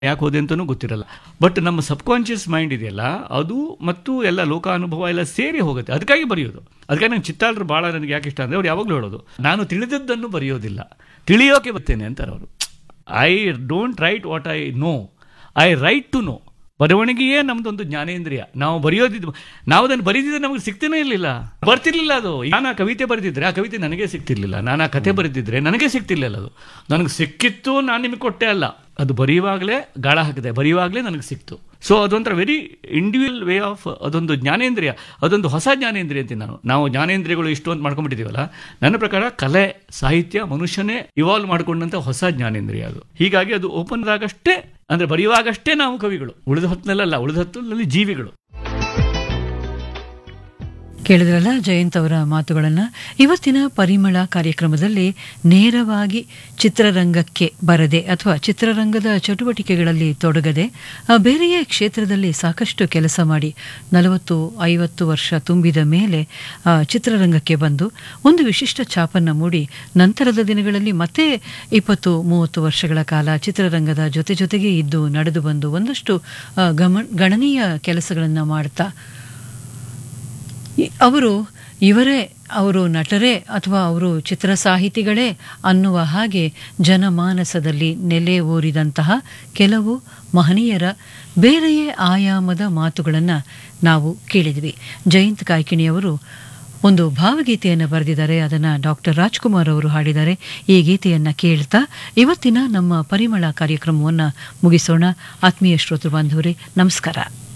ಯಾಕೆ ಹೋದೆ ಅಂತಲೂ ಗೊತ್ತಿರಲ್ಲ ಬಟ್ ನಮ್ಮ ಸಬ್ಕಾನ್ಷಿಯಸ್ ಮೈಂಡ್ ಇದೆಯಲ್ಲ ಅದು ಮತ್ತು ಎಲ್ಲ ಲೋಕಾನುಭವ ಎಲ್ಲ ಸೇರಿ ಹೋಗುತ್ತೆ ಅದಕ್ಕಾಗಿ ಬರೆಯೋದು ಅದಕ್ಕಾಗಿ ನಂಗೆ ಚಿತ್ತಾಳರು ಭಾಳ ನನಗೆ ಯಾಕೆ ಇಷ್ಟ ಅಂದರೆ ಅವ್ರು ಯಾವಾಗಲೂ ಹೇಳೋದು ನಾನು ತಿಳಿದದ್ದನ್ನು ಬರೆಯೋದಿಲ್ಲ ತಿಳಿಯೋಕೆ ಬರ್ತೇನೆ ಅಂತಾರೆ ಅವರು I don't write what I know I write to know ಬರವಣಿಗೆಯೇ ನಮ್ದೊಂದು ಜ್ಞಾನೇಂದ್ರಿಯ ನಾವು ಬರೆಯೋದಿದ್ದು ನಾವು ಅದನ್ನು ಬರೀದಿದ್ರೆ ನಮಗೆ ಸಿಗ್ತಾನೆ ಇರಲಿಲ್ಲ ಬರ್ತಿರ್ಲಿಲ್ಲ ಅದು ನಾನು ಆ ಕವಿತೆ ಬರೆದಿದ್ರೆ ಆ ಕವಿತೆ ನನಗೆ ಸಿಗ್ತಿರ್ಲಿಲ್ಲ ನಾನು ಆ ಕತೆ ಬರೆದಿದ್ರೆ ನನಗೆ ಸಿಗ್ತಿರ್ಲಿಲ್ಲ ಅದು ನನಗೆ ಸಿಕ್ಕಿತ್ತು ನಾನು ನಿಮಗೆ ಕೊಟ್ಟೆ ಅಲ್ಲ ಅದು ಬರೆಯುವಾಗಲೇ ಗಾಳ ಹಾಕಿದೆ ಬರೆಯುವಾಗಲೇ ನನಗೆ ಸಿಕ್ತು ಸೊ ಅದೊಂಥರ ವೆರಿ ಇಂಡಿವಿಜುವಲ್ ವೇ ಆಫ್ ಅದೊಂದು ಜ್ಞಾನೇಂದ್ರಿಯ ಅದೊಂದು ಹೊಸ ಜ್ಞಾನೇಂದ್ರಿಯ ಅಂತೀನಿ ನಾನು ನಾವು ಜ್ಞಾನೇಂದ್ರಿಯಗಳು ಇಷ್ಟು ಅಂತ ಮಾಡ್ಕೊಂಡ್ಬಿಟ್ಟಿದ್ದೀವಲ್ಲ ನನ್ನ ಪ್ರಕಾರ ಕಲೆ ಸಾಹಿತ್ಯ ಮನುಷ್ಯನೇ ಇವಾಲ್ವ್ ಮಾಡಿಕೊಂಡಂಥ ಹೊಸ ಜ್ಞಾನೇಂದ್ರಿಯ ಅದು ಹೀಗಾಗಿ ಅದು ಓಪನ್ ಆದಾಗಷ್ಟೇ ಅಂದರೆ ಬರೆಯುವಾಗಷ್ಟೇ ನಾವು ಕವಿಗಳು ಉಳಿದ ಹೊತ್ತಿನಲ್ಲ ಉಳಿದ ಹೊತ್ತಿನಲ್ಲಿ ಜೀವಿಗಳು ಕೇಳಿದ್ರಲ್ಲ ಜಯಂತ್ ಅವರ ಮಾತುಗಳನ್ನು ಇವತ್ತಿನ ಪರಿಮಳ ಕಾರ್ಯಕ್ರಮದಲ್ಲಿ ನೇರವಾಗಿ ಚಿತ್ರರಂಗಕ್ಕೆ ಬರದೆ ಅಥವಾ ಚಿತ್ರರಂಗದ ಚಟುವಟಿಕೆಗಳಲ್ಲಿ ತೊಡಗದೆ ಆ, ಬೇರೆಯೇ ಕ್ಷೇತ್ರದಲ್ಲಿ ಸಾಕಷ್ಟು ಕೆಲಸ ಮಾಡಿ ನಲವತ್ತು ಐವತ್ತು ವರ್ಷ ತುಂಬಿದ ಮೇಲೆ ಆ, ಚಿತ್ರರಂಗಕ್ಕೆ ಬಂದು ಒಂದು ವಿಶಿಷ್ಟ ಛಾಪನ್ನು ಮೂಡಿ ನಂತರದ ದಿನಗಳಲ್ಲಿ ಮತ್ತೆ ಇಪ್ಪತ್ತು ಮೂವತ್ತು ವರ್ಷಗಳ ಕಾಲ ಚಿತ್ರರಂಗದ ಜೊತೆ ಜೊತೆಗೆ ಇದ್ದು ನಡೆದು ಬಂದು ಒಂದಷ್ಟು ಆ, ಗಮ ಗಣನೀಯ ಕೆಲಸಗಳನ್ನು ಮಾಡ್ತಾ ಇ- ಅವರು ಇವರೇ ಅವರು ನಟರೇ ಅಥವಾ ಅವರು ಚಿತ್ರ ಸಾಹಿತಿಗಳೇ ಅನ್ನುವ ಹಾಗೆ ಜನಮಾನಸದಲ್ಲಿ ನೆಲೆ ಊರಿದಂತಹ ಕೆಲವು ಮಹನೀಯರ ಬೇರೆಯೇ ಆಯಾಮದ ಮಾತುಗಳನ್ನು ನಾವು ಕೇಳಿದ್ವಿ ಜಯಂತ್ ಕಾಯ್ಕಿಣಿಯವರು ಒಂದು ಭಾವಗೀತೆಯನ್ನು ಬರೆದಿದ್ದಾರೆ ಅದನ್ನು ಡಾಕ್ಟರ್ ರಾಜ್ಕುಮಾರ್ ಅವರು ಹಾಡಿದ್ದಾರೆ ಈ ಗೀತೆಯನ್ನು ಕೇಳ್ತಾ ಇವತ್ತಿನ ನಮ್ಮ ಪರಿಮಳ ಕಾರ್ಯಕ್ರಮವನ್ನು ಮುಗಿಸೋಣ ಆತ್ಮೀಯ ಶ್ರೋತೃ ಬಾಂಧವರೇ ನಮಸ್ಕಾರ